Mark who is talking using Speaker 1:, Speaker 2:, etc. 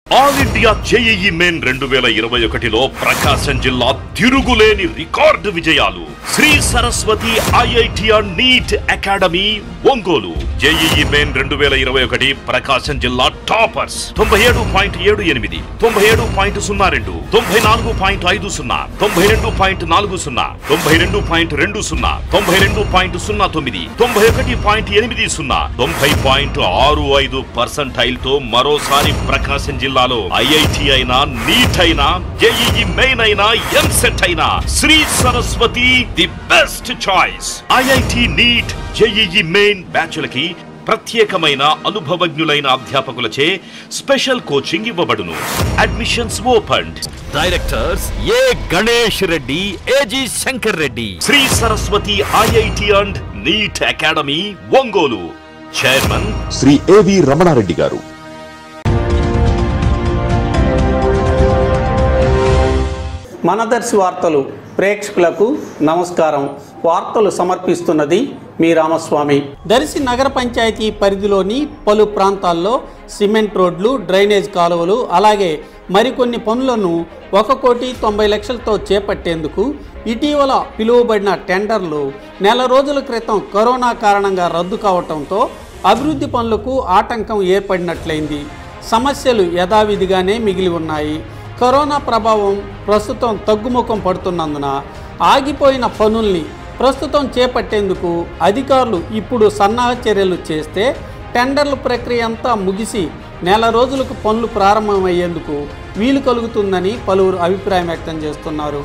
Speaker 1: all India JEE main రెండు వేల ఇరవై ఒకటిలో ప్రకాశం జిల్లా తిరుగులేని రికార్డు విజయాలు Sri Saraswati IIT or NEET academy Ongole JEE main రెండు వేల ఇరవై ఒకటి ప్రకాశం జిల్లా టాపర్స్ తొంభై ఏడు పాయింట్ ఏడు ఎనిమిది తొంభై ఏడు పాయింట్ సున్నా రెండు తొంభై నాలుగు పాయింట్ ఐదు సున్నా తొంభై రెండు పాయింట్ నాలుగు సున్నా తొంభై రెండు పాయింట్ రెండు సున్నా తొంభై రెండు పాయింట్ సున్నా తొమ్మిది తొంభై ఒకటి పాయింట్ ఎనిమిది సున్నా తొంభై పాయింట్ ఆరు ఐదు పర్సంటైల్ తో మరోసారి ప్రకాశం జిల్లాలో ఐఐటి అయినా నీట్ అయినా జేఈఈ మెయిన్ అయినా ఎంసెట్ అయినా Sri Saraswati the best choice IIT NEET JEE main బ్యాచ్లకి ప్రత్యేకమైన అనుభవజ్ఞులైన అధ్యాపకులచే స్పెషల్ కోచింగ్ ఇవ్వబడును admissions open
Speaker 2: directors A Ganesh Reddy AG Shankar Reddy
Speaker 1: Sri Saraswati IIT and NEET academy Ongole chairman
Speaker 3: Sri AV Ramana Reddy గారు
Speaker 4: మనదర్శి వార్తలు ప్రేక్షకులకు నమస్కారం వార్తలు సమర్పిస్తున్నది మీ రామస్వామి దర్శి నగర పంచాయతీ పరిధిలోని పలు ప్రాంతాల్లో సిమెంట్ రోడ్లు డ్రైనేజ్ కాలువలు అలాగే మరికొన్ని పనులను ఒక కోటి తొంభై లక్షలతో చేపట్టేందుకు ఇటీవల పిలువబడిన టెండర్లు నెల రోజుల క్రితం కరోనా కారణంగా రద్దు కావటంతో అభివృద్ధి పనులకు ఆటంకం ఏర్పడినట్లయింది సమస్యలు యథావిధిగానే మిగిలి ఉన్నాయి కరోనా ప్రభావం ప్రస్తుతం తగ్గుముఖం పడుతున్నందున ఆగిపోయిన పనుల్ని ప్రస్తుతం చేపట్టేందుకు అధికారులు ఇప్పుడు సన్నాహ చర్యలు చేస్తే టెండర్ల ప్రక్రియ అంతా ముగిసి నెల రోజులకు పనులు ప్రారంభమయ్యేందుకు వీలు కలుగుతుందని పలువురు అభిప్రాయం వ్యక్తం చేస్తున్నారు